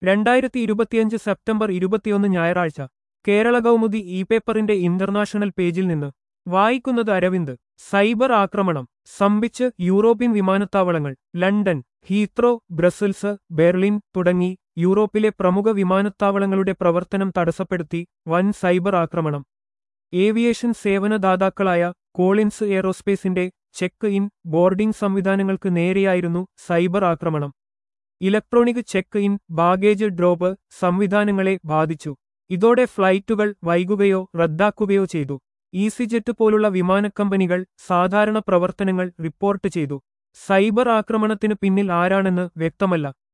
രണ്ടായിരത്തി ഇരുപത്തിയഞ്ച് സെപ്റ്റംബർ ഇരുപത്തിയൊന്ന് ഞായറാഴ്ച കേരള കൗമുദി ഇ പേപ്പറിന്റെ ഇന്റർനാഷണൽ പേജിൽ നിന്ന് വായിക്കുന്നത് അരവിന്ദ് സൈബർ ആക്രമണം സംഭിച്ച് യൂറോപ്യൻ വിമാനത്താവളങ്ങൾ ലണ്ടൻ ഹീത്രോ ബ്രസൽസ് ബെർലിൻ തുടങ്ങി യൂറോപ്പിലെ പ്രമുഖ വിമാനത്താവളങ്ങളുടെ പ്രവർത്തനം തടസ്സപ്പെടുത്തി വൻ സൈബർ ആക്രമണം ഏവിയേഷൻ സേവനദാതാക്കളായ കോളിൻസ് എയറോസ്പേസിന്റെ ചെക്ക് ഇൻ ബോർഡിംഗ് സംവിധാനങ്ങൾക്ക് നേരെയായിരുന്നു സൈബർ ആക്രമണം electronic check in baggage drop സംവിധാനങ്ങളെ ബാധിച്ചു ഇതോടെ ഫ്ലൈറ്റുകൾ വൈകുകയോ റദ്ദാക്കുകയോ ചെയ്തു ഈസിജെറ്റ് പോലുള്ള വിമാനക്കമ്പനികൾ സാധാരണ പ്രവർത്തനങ്ങൾ റിപ്പോർട്ട് ചെയ്തു സൈബർ ആക്രമണത്തിന് പിന്നിൽ ആരാണെന്ന് വ്യക്തമല്ല